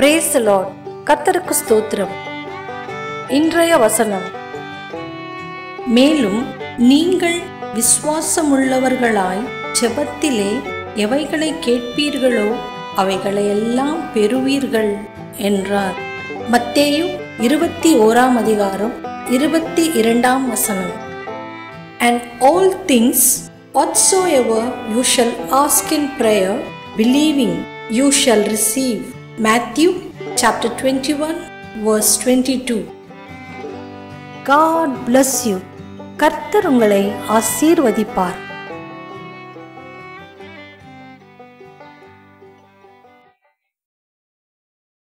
Brace Lord கத்தருக்கு ஸ்தோத்திரம் இன்றைய வசனம் மேலும் நீங்கள் விசுவாசமுள்ளவர்களாய் ஜெபத்திலே எவைகளை கேட்பீர்களோ அவைகளையெல்லாம் பெறுவீர்கள் என்றார் மத்தேயு இருபத்தி ஓராம் அதிகாரம் இருபத்தி இரண்டாம் வசனம் And all things whatsoever you shall ask in prayer, believing you shall receive. Matthew chapter 21, verse 22. God bless you. கர்த்தர் உங்களை ஆசீர்வதிப்பார்